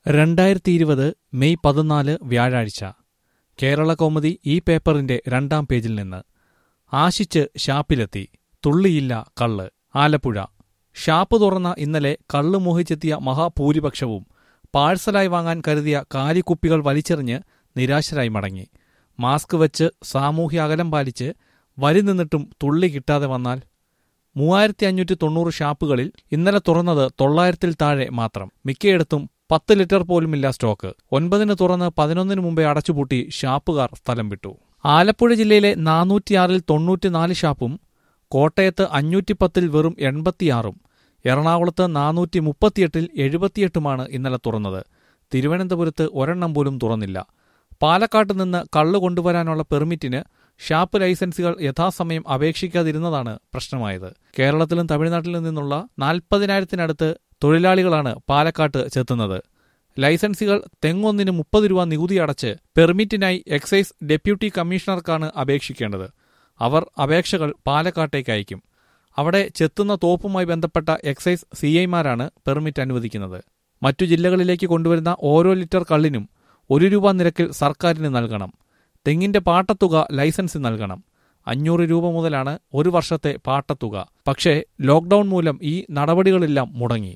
രണ്ടായിരത്തി ഇരുപത് മെയ് പതിനാല് വ്യാഴാഴ്ച കേരള കൗമുദി ഈ പേപ്പറിന്റെ രണ്ടാം പേജിൽ നിന്ന് ആശിച്ച് ഷാപ്പിലെത്തി തുള്ളിയില്ല കള്ള് ആലപ്പുഴ ഷാപ്പ് തുറന്ന ഇന്നലെ കള്ള് മോഹിച്ചെത്തിയ മഹാഭൂരിപക്ഷവും പാഴ്സലായി വാങ്ങാൻ കരുതിയ കാലിക്കുപ്പികൾ വലിച്ചെറിഞ്ഞ് നിരാശരായി മടങ്ങി മാസ്ക് വെച്ച് സാമൂഹ്യ അകലം പാലിച്ച് വരി നിന്നിട്ടും തുള്ളി കിട്ടാതെ വന്നാൽ മൂവായിരത്തി അഞ്ഞൂറ്റി തൊണ്ണൂറ് ഷാപ്പുകളിൽ ഇന്നലെ തുറന്നത് തൊള്ളായിരത്തിൽ താഴെ മാത്രം മിക്കയിടത്തും പത്ത് ലിറ്റർ പോലുമില്ല സ്റ്റോക്ക് ഒൻപതിന് തുറന്ന് പതിനൊന്നിന് മുമ്പേ അടച്ചുപൂട്ടി ഷാപ്പുകാർ സ്ഥലം വിട്ടു ആലപ്പുഴ ജില്ലയിലെ നാനൂറ്റിയാറിൽ തൊണ്ണൂറ്റിനാല് ഷാപ്പും കോട്ടയത്ത് അഞ്ഞൂറ്റി പത്തിൽ വെറും എൺപത്തിയാറും എറണാകുളത്ത് നാനൂറ്റി മുപ്പത്തിയെട്ടിൽ എഴുപത്തിയെട്ടുമാണ് ഇന്നലെ തുറന്നത് തിരുവനന്തപുരത്ത് ഒരെണ്ണം പോലും തുറന്നില്ല പാലക്കാട്ട് നിന്ന് കള്ള് കൊണ്ടുവരാനുള്ള പെർമിറ്റിന് ഷാപ്പ് ലൈസൻസുകൾ യഥാസമയം അപേക്ഷിക്കാതിരുന്നതാണ് പ്രശ്നമായത് കേരളത്തിലും തമിഴ്നാട്ടിലും നിന്നുള്ള നാൽപ്പതിനായിരത്തിനടുത്ത് തൊഴിലാളികളാണ് പാലക്കാട്ട് ചെത്തുന്നത് ലൈസൻസുകൾ തെങ്ങൊന്നിന് മുപ്പത് രൂപ നികുതി അടച്ച് പെർമിറ്റിനായി എക്സൈസ് ഡെപ്യൂട്ടി കമ്മീഷണർക്കാണ് അപേക്ഷിക്കേണ്ടത് അവർ അപേക്ഷകൾ പാലക്കാട്ടേക്ക് അയക്കും അവിടെ ചെത്തുന്ന തോപ്പുമായി ബന്ധപ്പെട്ട എക്സൈസ് സി ഐമാരാണ് പെർമിറ്റ് അനുവദിക്കുന്നത് മറ്റു ജില്ലകളിലേക്ക് കൊണ്ടുവരുന്ന ഓരോ ലിറ്റർ കള്ളിനും ഒരു രൂപ നിരക്കിൽ സർക്കാരിന് നൽകണം തെങ്ങിന്റെ പാട്ടത്തുക ലൈസൻസ് നൽകണം അഞ്ഞൂറ് രൂപ മുതലാണ് ഒരു വർഷത്തെ പാട്ടത്തുക പക്ഷേ ലോക്ഡൌൺ മൂലം ഈ നടപടികളെല്ലാം മുടങ്ങി